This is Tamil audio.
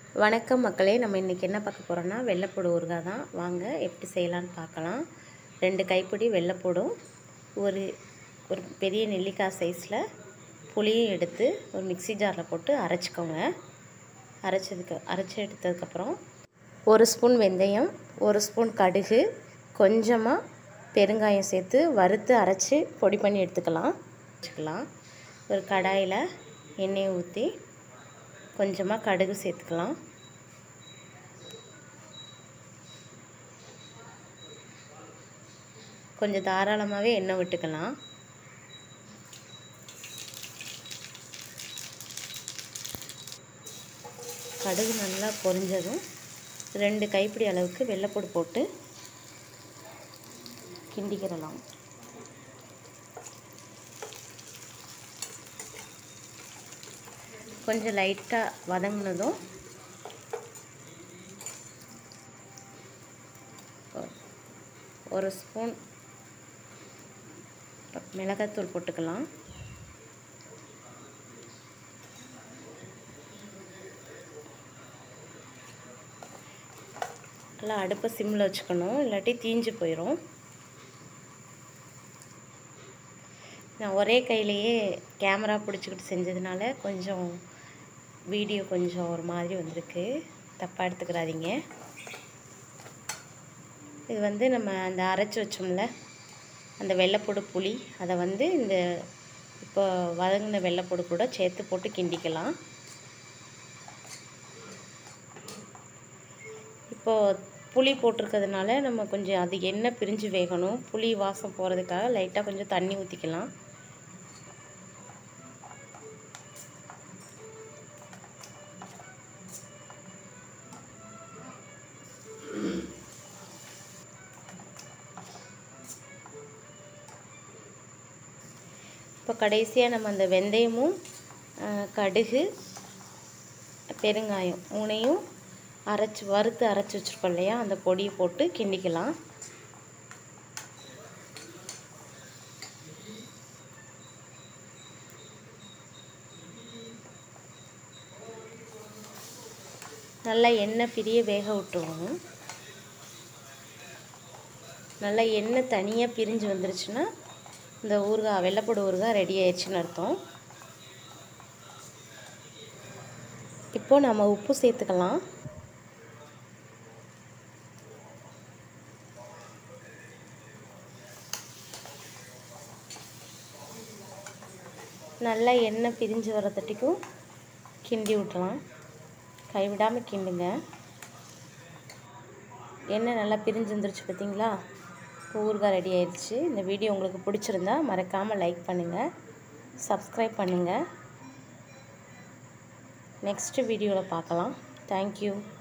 வணக்கம் மக்களே நம்ம இன்றைக்கி என்ன பார்க்க போகிறோன்னா வெள்ளைப்பூடு ஊறுகாய் தான் வாங்க எப்படி செய்யலான்னு பார்க்கலாம் ரெண்டு கைப்பிடி வெள்ளைப்பூடும் ஒரு ஒரு பெரிய நெல்லிக்காய் சைஸில் புளியும் எடுத்து ஒரு மிக்ஸி ஜாரில் போட்டு அரைச்சிக்கோங்க அரைச்சதுக்கு அரைச்சி எடுத்ததுக்கப்புறம் ஒரு ஸ்பூன் வெந்தயம் ஒரு ஸ்பூன் கடுகு கொஞ்சமாக பெருங்காயம் சேர்த்து வறுத்து அரைச்சி பொடி பண்ணி எடுத்துக்கலாம் வச்சுக்கலாம் ஒரு கடாயில் எண்ணெயை ஊற்றி கொஞ்சமாக கடுகு சேர்த்துக்கலாம் கொஞ்சம் தாராளமாகவே எண்ணெய் விட்டுக்கலாம் கடுகு நல்லா பொரிஞ்சதும் ரெண்டு கைப்பிடி அளவுக்கு வெள்ளைப்பூடு போட்டு கிண்டிக்கிறலாம் கொஞ்சம் லைட்டாக வதங்கினதும் ஒரு ஸ்பூன் மிளகாத்தூள் போட்டுக்கலாம் நல்லா அடுப்பை சிம்மில் வச்சுக்கணும் இல்லாட்டி தீஞ்சு போயிடும் நான் ஒரே கையிலையே கேமரா பிடிச்சிக்கிட்டு செஞ்சதுனால கொஞ்சம் வீடியோ கொஞ்சம் ஒரு மாதிரி வந்திருக்கு தப்பாக எடுத்துக்கிறாதீங்க இது வந்து நம்ம அந்த அரைச்சி வச்சோம்ல அந்த வெள்ளைப்பூடு புளி அதை வந்து இந்த இப்போ வதங்கின வெள்ளைப்பூடு கூட சேர்த்து போட்டு கிண்டிக்கலாம் இப்போது புளி போட்டிருக்கிறதுனால நம்ம கொஞ்சம் அது எண்ணெய் பிரிஞ்சு வேகணும் புளி வாசம் போகிறதுக்காக லைட்டாக கொஞ்சம் தண்ணி ஊற்றிக்கலாம் இப்போ கடைசியாக நம்ம அந்த வெந்தயமும் கடுகு பெருங்காயம் மூணையும் அரைச்சி வறுத்து அரைச்சி வச்சுருக்கோம் இல்லையா அந்த பொடியை போட்டு கிண்டிக்கலாம் நல்லா எண்ணெய் பிரிய வேக விட்டுருவோம் நல்லா எண்ணெய் தனியாக பிரிஞ்சு வந்துருச்சுன்னா இந்த ஊறுகாய் வெள்ளைப்பூடு ஊறுகாய் ரெடி ஆயிடுச்சுன்னு அர்த்தம் இப்போது நம்ம உப்பு சேர்த்துக்கலாம் நல்லா எண்ணெய் பிரிஞ்சு வரத்தட்டிக்கும் கிண்டி விட்டுலாம் கைவிடாமல் கிண்டுங்க எண்ணெய் நல்லா பிரிஞ்சு வந்துருச்சு பார்த்தீங்களா இப்போ ஊறுகாய் ரெடி ஆயிடுச்சு இந்த வீடியோ உங்களுக்கு பிடிச்சிருந்தா மறக்காமல் லைக் பண்ணுங்கள் சப்ஸ்கிரைப் பண்ணுங்கள் நெக்ஸ்ட்டு வீடியோவில் பார்க்கலாம் தேங்க்யூ